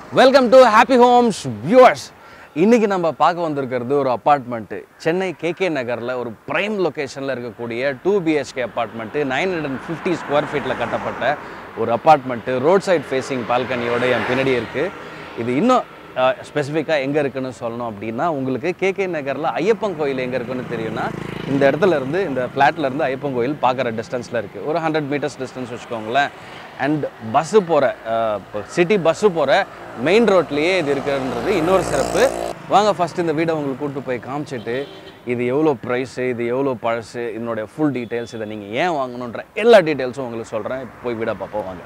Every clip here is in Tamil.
welcome to happy homes viewers இன்னைக்கு நம்ம பார்க்க வந்திருக்கிறது ஒரு அப்பார்ட்மெண்ட்டு சென்னை கேகே நகரில் ஒரு பிரைம் லொக்கேஷனில் இருக்கக்கூடிய two BHK apartment nine hundred and fifty square ஃபீட்டில் கட்டப்பட்ட ஒரு அப்பார்ட்மெண்ட்டு ரோட் சைட் ஃபேஸிங் பால்கனியோட என் பின்னாடி இருக்குது இது இன்னும் ஸ்பெசிஃபிக்காக எங்கே இருக்குன்னு சொல்லணும் அப்படின்னா உங்களுக்கு கேகே நகரில் ஐயப்பன் கோயில் எங்கே இருக்குன்னு தெரியும்னா இந்த இடத்துல இருந்து இந்த ஃப்ளாட்ல இருந்து ஐயப்பன் கோயில் பார்க்குற டிஸ்டன்ஸில் இருக்குது ஒரு ஹண்ட்ரட் மீட்டர்ஸ் டிஸ்டன்ஸ் வச்சுக்கோங்களேன் அண்ட் பஸ்ஸு போகிற சிட்டி பஸ்ஸு போகிற மெயின் ரோட்லேயே இது இருக்குன்றது இன்னொரு சிறப்பு வாங்க ஃபஸ்ட் இந்த வீடை உங்களுக்கு கூப்பிட்டு போய் காமிச்சிட்டு இது எவ்வளோ ப்ரைஸு இது எவ்வளோ பழசு இதனுடைய ஃபுல் டீட்டெயில்ஸ் இதை நீங்கள் ஏன் வாங்கணுன்ற எல்லா டீட்டெயில்ஸும் உங்களுக்கு சொல்கிறேன் போய் வீடை பார்ப்போம் வாங்க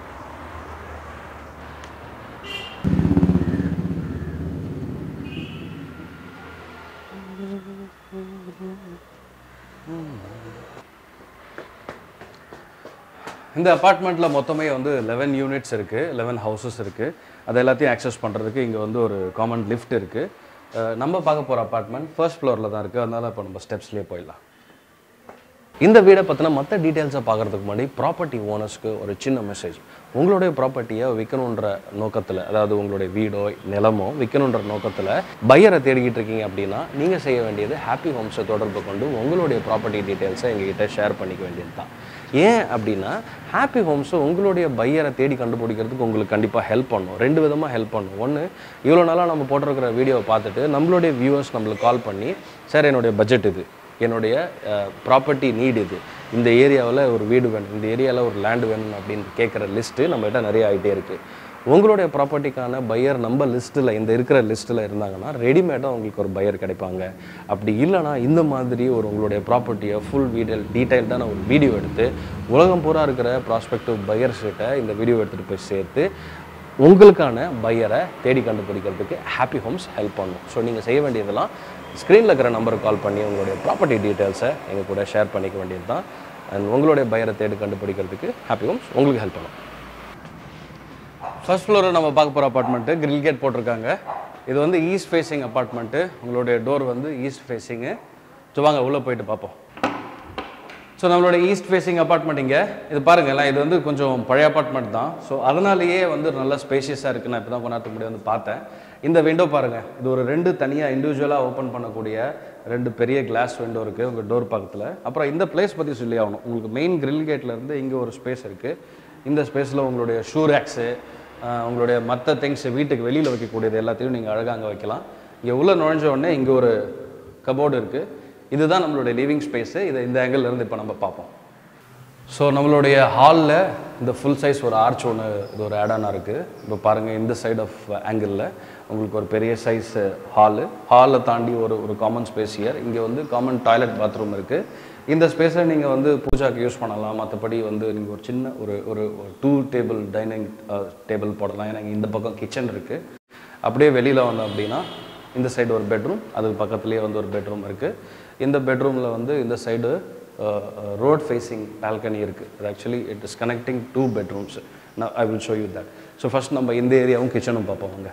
இந்த அப்பார்ட்மெண்ட்டில் மொத்தமே வந்து லெவன் யூனிட்ஸ் இருக்குது லெவன் ஹவுசஸ் இருக்குது அது எல்லாத்தையும் ஆக்சஸ் பண்ணுறதுக்கு இங்கே வந்து ஒரு காமன் லிஃப்ட் இருக்குது நம்ம பார்க்க போகிற அப்பார்ட்மெண்ட் ஃபர்ஸ்ட் ஃப்ளோரில் தான் இருக்குது அதனால் இப்போ நம்ம ஸ்டெப்ஸ்லேயே போயிடலாம் இந்த வீடை பற்றின மற்ற டீட்டெயில்ஸை பார்க்குறதுக்கு முன்னாடி ப்ராப்பர்ட்டி ஓனர்ஸ்க்கு ஒரு சின்ன மெசேஜ் உங்களுடைய ப்ராப்பர்ட்டியை விற்கணுன்ற நோக்கத்தில் அதாவது உங்களுடைய வீடோ நிலமோ விற்கணுன்ற நோக்கத்தில் பையரை தேடிக்கிட்டு இருக்கீங்க அப்படின்னா நீங்கள் செய்ய வேண்டியது ஹாப்பி ஹோம்ஸை தொடர்பு கொண்டு உங்களுடைய ப்ராப்பர்ட்டி டீட்டெயில்ஸை எங்ககிட்ட ஷேர் பண்ணிக்க வேண்டியது தான் ஏன் அப்படின்னா ஹாப்பி ஹோம்ஸை உங்களுடைய பையரை தேடி கண்டுபிடிக்கிறதுக்கு உங்களுக்கு கண்டிப்பாக ஹெல்ப் பண்ணும் ரெண்டு விதமாக ஹெல்ப் பண்ணும் ஒன்று இவ்வளோ நாளாக நம்ம போட்டிருக்கிற வீடியோவை பார்த்துட்டு நம்மளுடைய வியூவர்ஸ் நம்மளுக்கு கால் பண்ணி சார் என்னுடைய பட்ஜெட் இது என்னுடைய ப்ராப்பர்ட்டி நீட் இது இந்த ஏரியாவில் ஒரு வீடு வேணும் இந்த ஏரியாவில் ஒரு லேண்ட் வேணும் அப்படின்னு கேட்குற லிஸ்ட்டு நம்மகிட்ட நிறைய ஆகிட்டே இருக்குது உங்களுடைய ப்ராப்பர்ட்டிக்கான பையர் நம்ம லிஸ்ட்டில் இந்த இருக்கிற லிஸ்ட்டில் இருந்தாங்கன்னா ரெடிமேடாக உங்களுக்கு ஒரு பையர் கிடைப்பாங்க அப்படி இல்லைனா இந்த மாதிரி ஒரு உங்களுடைய ப்ராப்பர்ட்டியை ஃபுல் வீடியல் டீட்டெயில்டான ஒரு வீடியோ எடுத்து உலகம் பூரா இருக்கிற ப்ராஸ்பெக்டிவ் பையர்ஸ்கிட்ட இந்த வீடியோ எடுத்துகிட்டு போய் சேர்த்து உங்களுக்கான பையரை தேடி கண்டுபிடிக்கிறதுக்கு ஹாப்பி ஹோம்ஸ் ஹெல்ப் பண்ணும் ஸோ நீங்கள் செய்ய வேண்டியதெல்லாம் ஸ்க்ரீனில் இருக்கிற நம்பருக்கு கால் பண்ணி உங்களுடைய ப்ராப்பர்ட்டி டீட்டெயில்ஸை எங்கள் கூட ஷேர் பண்ணிக்க வேண்டியது தான் அண்ட் உங்களுடைய பையரை தேடி கண்டுபிடிக்கிறதுக்கு ஹாப்பி ஹோம்ஸ் உங்களுக்கு ஹெல்ப் பண்ணும் ஃபர்ஸ்ட் ஃப்ளோரில் நம்ம பார்க்க போகிற அப்பார்ட்மெண்ட்டு கிரில் கேட் போட்டிருக்காங்க இது வந்து ஈஸ்ட் ஃபேஸிங் அப்பார்ட்மெண்ட்டு உங்களுடைய டோர் வந்து ஈஸ்ட் ஃபேஸிங்கு ஸோ வாங்க உள்ளே போயிட்டு பார்ப்போம் ஸோ நம்மளோட ஈஸ்ட் ஃபேஸிங் அப்பார்ட்மெண்ட் இங்கே இது பாருங்களேன் இது வந்து கொஞ்சம் பழைய அப்பார்ட்மெண்ட் தான் ஸோ அதனாலேயே வந்து நல்ல ஸ்பேஷியஸாக இருக்குது நான் இப்போ தான் கொண்டாட்டு முடியாது வந்து பார்த்தேன் இந்த விண்டோ பாருங்கள் இது ஒரு ரெண்டு தனியாக இண்டிவிஜுவலாக ஓப்பன் பண்ணக்கூடிய ரெண்டு பெரிய கிளாஸ் விண்டோ இருக்குது உங்கள் டோர் பக்கத்தில் அப்புறம் இந்த பிளேஸ் பற்றி சொல்லி ஆகணும் உங்களுக்கு மெயின் கிரில் கேட்லேருந்து இங்கே ஒரு ஸ்பேஸ் இருக்குது இந்த ஸ்பேஸில் உங்களுடைய ஷூ ரேக்ஸு உங்களுடைய மற்ற திங்ஸ் வீட்டுக்கு வெளியில் வைக்கக்கூடியது எல்லாத்தையும் நீங்கள் அழகாக அங்கே வைக்கலாம் இங்கே உள்ளே நுழைஞ்ச உடனே இங்கே ஒரு கபோர்டு இருக்குது இதுதான் நம்மளுடைய லிவிங் ஸ்பேஸு இதை இந்த angle ல இருந்து இப்போ நம்ம பார்ப்போம் ஸோ நம்மளுடைய ஹாலில் இந்த ஃபுல் சைஸ் ஒரு ஆர்ச் ஒன்று இது ஒரு ஆடானாக இருக்குது இப்போ பாருங்கள் இந்த சைடு ஆஃப் ஆங்கிளில் உங்களுக்கு ஒரு பெரிய சைஸ் ஹாலு ஹாலை தாண்டி ஒரு ஒரு காமன் ஸ்பேஸ் இயர் இங்கே வந்து காமன் டாய்லெட் பாத்ரூம் இருக்குது இந்த ஸ்பேஸை நீங்கள் வந்து பூஜாக்கு யூஸ் பண்ணலாம் மற்றபடி வந்து நீங்கள் ஒரு சின்ன ஒரு ஒரு டூ டேபிள் டைனிங் டேபிள் போடலாம் ஏன்னா இந்த பக்கம் கிச்சன் இருக்குது அப்படியே வெளியில் வந்தோம் அப்படின்னா இந்த சைடு ஒரு பெட்ரூம் அதுக்கு பக்கத்துலேயே வந்து ஒரு பெட்ரூம் இருக்குது இந்த பெட்ரூமில் வந்து இந்த சைடு ரோட் ஃபேஸிங் பால்கனி இருக்குது அது actually it is connecting two bedrooms நான் I will show you that so first நம்ம இந்த ஏரியாவும் கிச்சனும் பார்ப்போம் அங்கே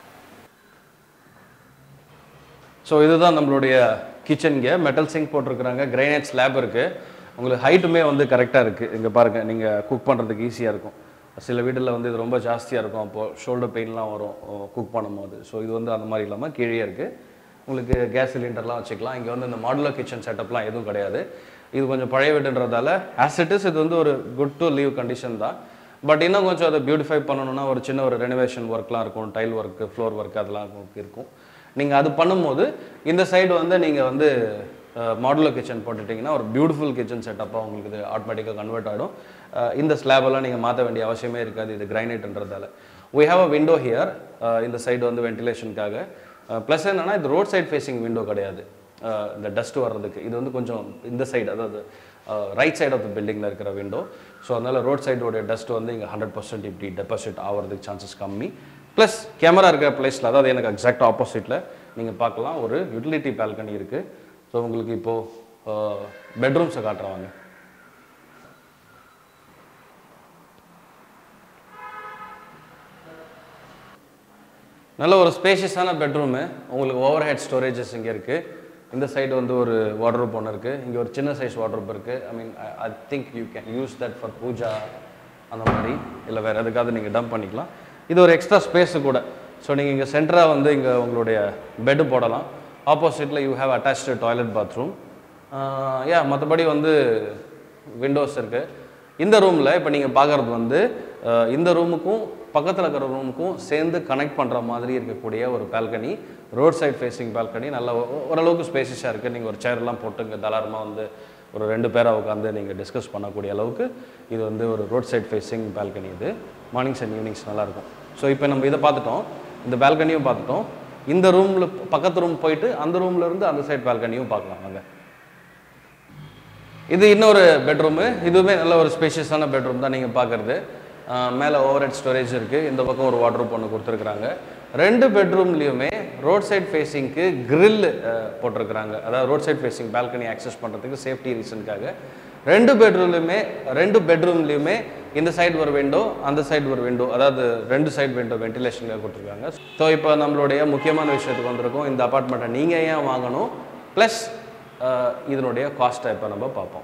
ஸோ இதுதான் நம்மளுடைய கிச்சனுங்க மெட்டல் சிங்க் போட்டிருக்கிறாங்க கிரைனைட் ஸ்லாப் இருக்குது உங்களுக்கு ஹைட்டுமே வந்து கரெக்டாக இருக்குது இங்கே பாருங்கள் நீங்கள் குக் பண்ணுறதுக்கு ஈஸியாக இருக்கும் சில வீட்டில் வந்து இது ரொம்ப ஜாஸ்தியாக இருக்கும் அப்போது ஷோல்டர் பெயின்லாம் வரும் குக் பண்ணும்போது ஸோ இது வந்து அந்த மாதிரி இல்லாமல் கீழே இருக்குது உங்களுக்கு கேஸ் சிலிண்டர்லாம் வச்சுக்கலாம் இங்கே வந்து இந்த மாடுலர் கிச்சன் செட்டப்லாம் எதுவும் கிடையாது இது கொஞ்சம் பழைய வீடுன்றதால ஆஸ் இட் இஸ் இது வந்து ஒரு குட் டு லீவ் கண்டிஷன் தான் பட் இன்னும் கொஞ்சம் அதை பியூட்டிஃபை பண்ணணும்னா ஒரு சின்ன ஒரு ரெனோவேஷன் ஒர்க்லாம் இருக்கும் டைல் ஒர்க்கு ஃப்ளோர் ஒர்க் அதெல்லாம் உங்களுக்கு இருக்கும் நீங்கள் அது பண்ணும்போது இந்த சைடு வந்து நீங்கள் வந்து மாடுலர் கிச்சன் போட்டுட்டிங்கன்னா ஒரு பியூட்டிஃபுல் கிச்சன் செட்டப்பாக உங்களுக்கு இது ஆட்டோமேட்டிக்காக கன்வெர்ட் ஆகிடும் இந்த ஸ்லாபெல்லாம் நீங்கள் மாற்ற வேண்டிய அவசியமே இருக்காது இது கிரைனைட்ன்றதால we have a window here இந்த சைடு வந்து வென்டிலேஷனுக்காக ப்ளஸ் என்னன்னா இது ரோட் சைடு ஃபேஸிங் விண்டோ கிடையாது அஹ் இந்த டஸ்ட் வர்றதுக்கு இது வந்து கொஞ்சம் இந்த சைடு அதாவது ரைட் சைடு ஆஃப் த பில்டிங்கில் இருக்கிற விண்டோ ஸோ அதனால் ரோட் சைடோடைய டஸ்ட் வந்து இங்கே ஹண்ட்ரட் பர்சன்ட் இப்படி டெபாசிட் ஆகிறதுக்கு சான்சஸ் கம்மி ப்ளஸ் கேமரா இருக்கிற பிளேஸில் அதாவது எனக்கு எக்ஸாக்ட் ஆப்போசிட்டில் நீங்கள் பார்க்கலாம் ஒரு யூட்டிலிட்டி பால்கனி இருக்குது ஸோ உங்களுக்கு இப்போது பெட்ரூம்ஸை காட்டுறவாங்க நல்ல ஒரு ஸ்பேஷியஸான பெட்ரூமு உங்களுக்கு ஓவர் ஹெட் ஸ்டோரேஜஸ் இங்கே இருக்குது இந்த சைடு வந்து ஒரு வார்ட்ரோப் ஒன்று இருக்குது இங்கே ஒரு சின்ன சைஸ் வார்ட்ரோப் இருக்குது I mean I think you can use that for puja அந்த மாதிரி இல்லை வேறு எதுக்காவது நீங்கள் டம்ப் பண்ணிக்கலாம் இது ஒரு எக்ஸ்ட்ரா ஸ்பேஸு கூட ஸோ நீங்கள் இங்கே சென்டராக வந்து இங்கே உங்களுடைய பெட்டு போடலாம் ஆப்போசிட்டில் you have attached toilet bathroom yeah மற்றபடி வந்து விண்டோஸ் இருக்குது இந்த ரூமில் இப்போ நீங்கள் பார்க்குறது வந்து அஹ், இந்த ரூமுக்கும் பக்கத்தில் இருக்கிற ரூமுக்கும் சேர்ந்து கனெக்ட் பண்ணுற மாதிரி இருக்கக்கூடிய ஒரு balcony road side facing balcony நல்ல ஓ- ஓரளவுக்கு ஸ்பேசியஸாக இருக்குது நீங்கள் ஒரு சேர்லாம் போட்டு இங்கே தாராளமாக வந்து ஒரு ரெண்டு பேரை உட்காந்து நீங்கள் டிஸ்கஸ் பண்ணக்கூடிய அளவுக்கு இது வந்து ஒரு ரோட் சைட் ஃபேஸிங் பால்கனி இது மார்னிங்ஸ் அண்ட் ஈவினிங்ஸ் நல்லாயிருக்கும் ஸோ இப்போ நம்ம இதை பார்த்துட்டோம் இந்த பால்கனியும் பார்த்துட்டோம் இந்த ரூமில் பக்கத்து ரூம் போயிட்டு அந்த ரூம்ல இருந்து அந்த சைட் பால்கனியும் பார்க்கலாம் வாங்க இது இன்னொரு பெட்ரூமு இதுவுமே நல்ல ஒரு ஸ்பேஷியஸான பெட்ரூம் தான் நீங்கள் பார்க்குறது மேலே ஓவர் ஹெட் ஸ்டோரேஜ் இருக்குது இந்த பக்கம் ஒரு வாட்ரூப் ஒன்று கொடுத்துருக்குறாங்க ரெண்டு பெட்ரூம்லேயுமே ரோட் சைட் ஃபேஸிங்க்கு grill அஹ், போட்டிருக்கிறாங்க அதாவது road side facing balcony access பண்ணுறதுக்கு சேஃப்டி ரீசனுக்காக ரெண்டு பெட்ரூம்லையுமே ரெண்டு பெட்ரூம்லேயுமே இந்த சைடு ஒரு விண்டோ அந்த சைடு ஒரு விண்டோ அதாவது ரெண்டு சைடு விண்டோ வென்டிலேஷனுக்காக கொடுத்துருக்காங்க ஸோ இப்போ நம்மளுடைய முக்கியமான விஷயத்துக்கு வந்திருக்கோம் இந்த அப்பார்ட்மெண்ட்டை நீங்கள் ஏன் வாங்கணும் ப்ளஸ் இதனுடைய காஸ்ட்டை இப்போ நம்ம பார்ப்போம்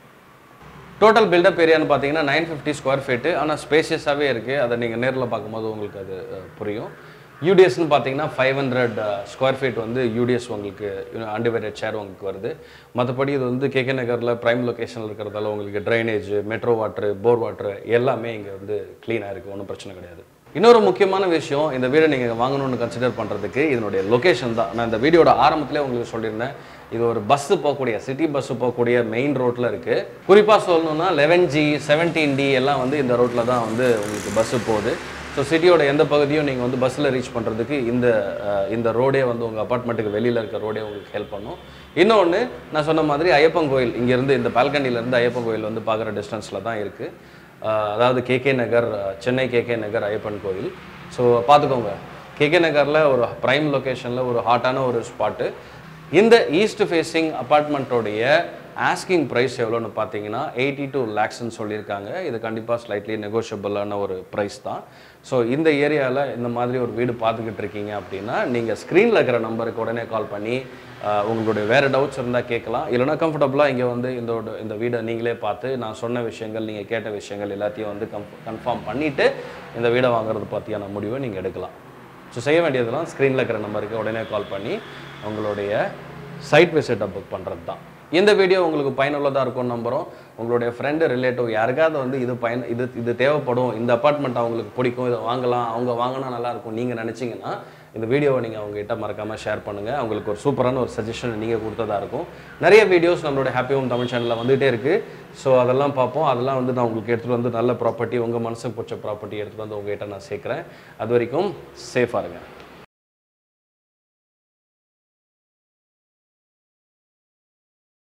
டோட்டல் பில்டப் ஏரியான்னு பார்த்தீங்கன்னா நைன் ஃபிஃப்டி ஸ்கொயர் ஃபீட்டு ஆனால் ஸ்பேஷியஸாகவே இருக்குது அதை நீங்கள் நேரில் பார்க்கும்போது உங்களுக்கு அது அஹ், புரியும் யூடிஎஸ்னு பார்த்தீங்கன்னா ஃபைவ் ஹண்ட்ரட் ஸ்கொயர் ஃபீட் வந்து யூடிஎஸ் உங்களுக்கு அன்டிவைடட் ஷேர் உங்களுக்கு வருது மற்றபடி இது வந்து கேகே நகரில் ப்ரைம் லொக்கேஷனில் இருக்கிறதால உங்களுக்கு drainage metro water bore water எல்லாமே இங்கே வந்து க்ளீனாக இருக்குது ஒன்றும் பிரச்சனை கிடையாது இன்னொரு முக்கியமான விஷயம் இந்த வீடை நீங்கள் வாங்கணும்னு கன்சிடர் பண்ணுறதுக்கு இதனுடைய லொகேஷன் தான் நான் இந்த வீடியோட ஆரம்பத்திலே உங்களுக்கு சொல்லியிருந்தேன் இது ஒரு பஸ்ஸு போகக்கூடிய சிட்டி பஸ்ஸு போகக்கூடிய மெயின் ரோட்டில் இருக்குது குறிப்பாக சொல்லணும்னா லெவன் ஜி செவன்டீன் டி எல்லாம் வந்து இந்த ரோட்டில் தான் வந்து உங்களுக்கு பஸ்ஸு போகுது ஸோ சிட்டியோட எந்த பகுதியும் நீங்கள் வந்து பஸ்ஸில் ரீச் பண்ணுறதுக்கு இந்த அஹ், இந்த ரோடே வந்து உங்கள் அப்பார்ட்மெண்ட்டுக்கு வெளியில் இருக்க ரோடே உங்களுக்கு ஹெல்ப் பண்ணும் இன்னொன்று நான் சொன்ன மாதிரி ஐயப்பன் கோயில் இங்கேருந்து இந்த பால்கனிலேருந்து ஐயப்பன் கோயில் வந்து பார்க்குற டிஸ்டன்ஸில் தான் இருக்குது ஆஹ் அதாவது கேகே நகர் ஆஹ் சென்னை கேகே நகர் ஐயப்பன் கோயில் ஸோ பார்த்துக்கோங்க கேகே நகரில் ஒரு ப்ரைம் லொக்கேஷனில் ஒரு ஹாட்டான ஒரு ஸ்பாட்டு இந்த ஈஸ்ட் ஃபேஸிங் அப்பார்ட்மெண்ட்டோடைய ஆஸ்கிங் ப்ரைஸ் எவ்வளோன்னு பார்த்தீங்கன்னா எயிட்டி டூ லேக்ஸ்ன்னு சொல்லியிருக்காங்க இது கண்டிப்பாக ஸ்லைட்லி நெகோஷியபிளான ஒரு ப்ரைஸ் தான் ஸோ இந்த ஏரியாவில் இந்த மாதிரி ஒரு வீடு பார்த்துக்கிட்டு இருக்கீங்க அப்படின்னா நீங்கள் ஸ்க்ரீனில் இருக்கிற நம்பருக்கு உடனே கால் பண்ணி ஆஹ் உங்களுடைய வேறு டவுட்ஸ் இருந்தால் கேட்கலாம் இல்லைனா கம்ஃபர்டபுளாக இங்கே வந்து இந்த ஒரு- இந்த வீடை நீங்களே பார்த்து நான் சொன்ன விஷயங்கள் நீங்கள் கேட்ட விஷயங்கள் எல்லாத்தையும் வந்து கம் கன்ஃபார்ம் பண்ணிவிட்டு இந்த வீடை வாங்குறது பற்றியான முடிவை நீங்கள் எடுக்கலாம் ஸோ செய்ய வேண்டியதெல்லாம் ஸ்க்ரீனில் இருக்கிற நம்பருக்கு உடனே கால் பண்ணி உங்களுடைய சைட் விசிட்டை புக் பண்ணுறது தான் இந்த வீடியோ உங்களுக்கு பயனுள்ளதாக இருக்கும்னு நம்புகிறோம் உங்களுடைய ஃப்ரெண்டு ரிலேட்டிவ் யாருக்காவது வந்து இது பயன் இது இது தேவைப்படும் இந்த அப்பார்ட்மெண்ட் அவங்களுக்கு பிடிக்கும் இதை வாங்கலாம் அவங்க வாங்கினா நல்லா இருக்கும் நீங்கள் நினச்சிங்கன்னா இந்த வீடியோவை நீங்கள் அவங்ககிட்ட மறக்காமல் ஷேர் பண்ணுங்கள் அவங்களுக்கு ஒரு சூப்பரான ஒரு சஜஷன் நீங்கள் கொடுத்ததா இருக்கும் நிறைய வீடியோஸ் நம்மளோட ஹாப்பி ஹோம் தமிழ் சேனலில் வந்துகிட்டே இருக்குது ஸோ அதெல்லாம் பார்ப்போம் அதெல்லாம் வந்து நான் உங்களுக்கு எடுத்துகிட்டு வந்து நல்ல ப்ராப்பர்ட்டி உங்கள் மனசுக்கு பிடிச்ச ப்ராப்பர்ட்டி எடுத்துகிட்டு வந்து உங்ககிட்ட நான் சேர்க்குறேன் அது வரைக்கும் சேஃபாக இருங்க